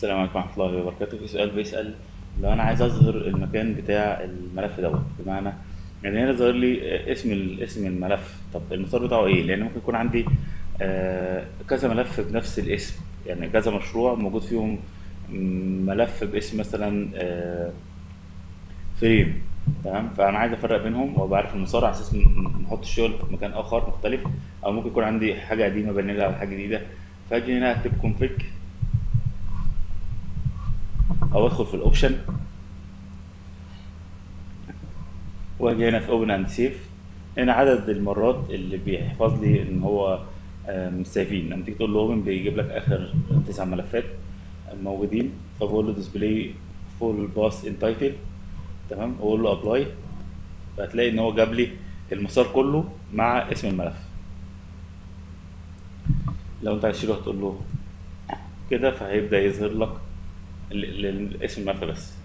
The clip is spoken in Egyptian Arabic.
السلام عليكم ورحمة الله وبركاته في سؤال بيسأل لو أنا عايز أظهر المكان بتاع الملف دوت بمعنى يعني هنا ظاهر لي اسم ال- اسم الملف طب المسار بتاعه إيه؟ لأن ممكن يكون عندي آه، كذا ملف بنفس الاسم يعني كذا مشروع موجود فيهم ملف باسم مثلا آه، فريم تمام فأنا عايز أفرق بينهم وأبقى عارف المسار على أساس م- نحط الشغل في مكان آخر مختلف أو ممكن يكون عندي حاجة قديمة بنقلها على حاجة جديدة فأجي هنا أكتب config او ادخل في الاوبشن واجي هنا في اوبن اند سيف هنا عدد المرات اللي بيحفظ لي ان هو آه، مش سايفين لما تيجي تقول له اوبن بيجيب لك اخر تسع ملفات موجودين فبقول له ديسبلاي فول باس ان تايتل تمام واقول له ابلاي فهتلاقي ان هو جاب لي المسار كله مع اسم الملف لو انت عايز تشيله هتقول له كده فهيبدا يظهر لك ال- ال- اسم الملف بس